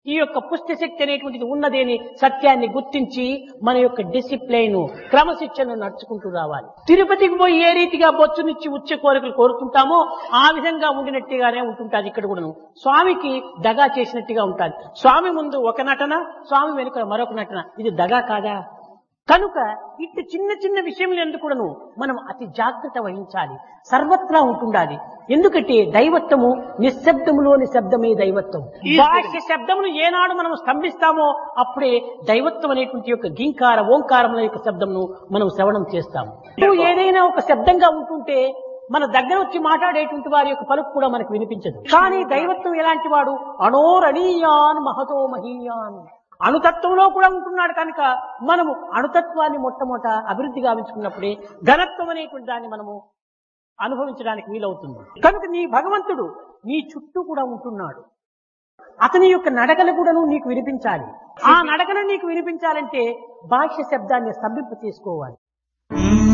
ఈ యొక్క పుష్టి శక్తి అనేటువంటిది ఉన్నదేని సత్యాన్ని గుర్తించి మన యొక్క డిసిప్లైన్ క్రమశిక్షణ నడుచుకుంటూ రావాలి తిరుపతికి పోయి ఏ రీతిగా బొచ్చునిచ్చి ఉచ్చ కోరికలు కోరుతుంటామో ఆ విధంగా ఉండినట్టుగానే ఉంటుంటాది ఇక్కడ కూడాను స్వామికి దగా చేసినట్టుగా ఉంటుంది స్వామి ముందు ఒక నటన స్వామి వెనుక మరొక నటన ఇది దగా కాదా కనుక ఇట్టి చిన్న చిన్న విషయములు ఎందుకు కూడాను మనం అతి జాగ్రత్త వహించాలి సర్వత్రా ఉంటుండాలి ఎందుకంటే దైవత్వము నిశ్శబ్దములోని శబ్దమే దైవత్వం బాహ్య శబ్దమును ఏనాడు మనం స్తంభిస్తామో అప్పుడే దైవత్వం అనేటువంటి యొక్క గింకార ఓంకారముల యొక్క శబ్దమును మనం శ్రవణం చేస్తాము ఇప్పుడు ఏదైనా ఒక శబ్దంగా ఉంటుంటే మన దగ్గర వచ్చి మాట్లాడేటువంటి వారి యొక్క పలుకు కూడా మనకు వినిపించదు కానీ దైవత్వం ఎలాంటి వాడు అణోరణీయాన్ మహతో మహీయాన్ అణుతత్వంలో కూడా ఉంటున్నాడు కనుక మనము అణుతత్వాన్ని మొట్టమొదట అభివృద్ధి గావించుకున్నప్పుడే ఘనత్వం అనేటువంటి దాన్ని మనము అనుభవించడానికి వీలవుతుంది కనుక నీ భగవంతుడు నీ చుట్టూ కూడా ఉంటున్నాడు అతని యొక్క నడకలు కూడాను నీకు వినిపించాలి ఆ నడకలు నీకు వినిపించాలంటే బాహ్య శబ్దాన్ని స్తంభింప చేసుకోవాలి